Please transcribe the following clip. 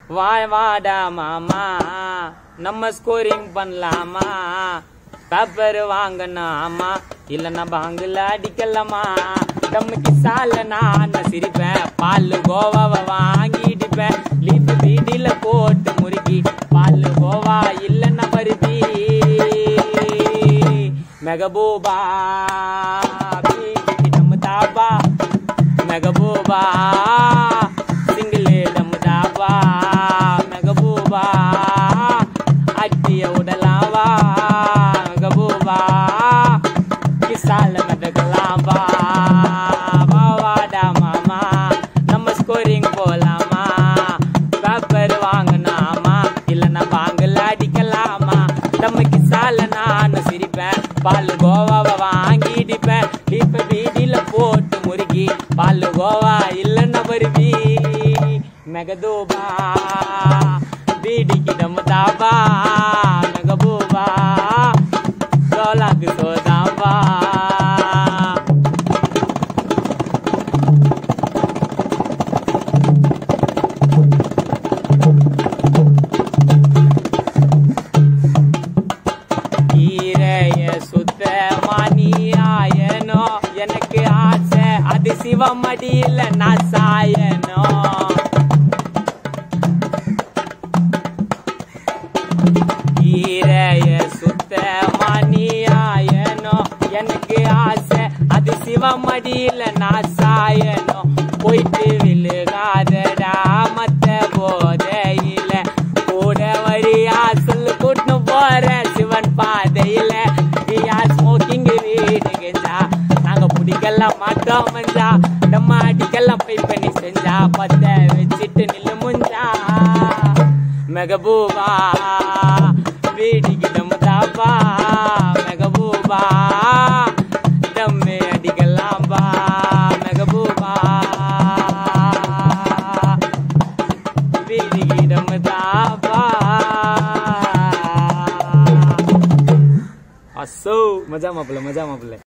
வாய் வாடா மாமா நம்ம ஸ்கோரிங் பண்ணலாமா பேப்பர் வாங்கனாமா இல்லைன்னா பாங்கில் அடிக்கலாமா தம்முக்கு சால நான் சிரிப்பேன் பால் கோவாவை வாங்கிடுப்பேன் லீஃப் வீடியில போட்டு முறுக்கி பால் கோவா இல்லைன்னா பருத்தி மெகபூபா பீடிக்கு நம்ம தாபா மெகபூபா சிங்கிளே நம்ம தாபா மெகபூபா அட்டிய உடலாவா மெகபூபா கிசால மெதகலாம்பா வாடா மாமா நம்ம ஸ்கோரிங் போலாமா பேப்பர் வாங்கினாமா இல்லைன்னா பாங்கல் அடிக்கலாமா நம்ம கிசால நான் சிரிப்பேன் பால் கோவாவை வாங்கிடிப்பேன் இப்ப வீதியில போட்டு முறுக்கி பால் கோவா இல்லைன்னா வருவி மெகதூபா வீடிக்கு நம்ம தாபா மெகபூபா சோலாக்கு சோதாம்பா ஈரைய சுத்த மணியாயனோ எனக்கு ஆசை அது சிவமடியில நான் சாயனோ ஈரைய சுத்த மணியாயனோ எனக்கு ஆசை அது சிவமடியில நான் சாயனோ போயிட்டு விழுகாதடா மத்த போதையில கூட வழியா சொல்லு கூட்டு போற சிவன் பாதையில யார் ஸ்மோக்கிங் வீடு கெஞ்சா நாங்க பிடிக்கலாம் மாட்டோம் மஞ்சா நம்ம அடிக்கலாம் பை பண்ணி செஞ்சா பத்த வச்சுட்டு நில்லு முஞ்சா மெகபூபா வீடிக்கு நம்ம தாப்பா மெகபூபா தம்மே அடிக்கலாம் பா மெகபூபா வீடிக்கு நம்ம தாப்பா அசோ மஜா மாப்பிள்ள மஜா மாப்பிள்ள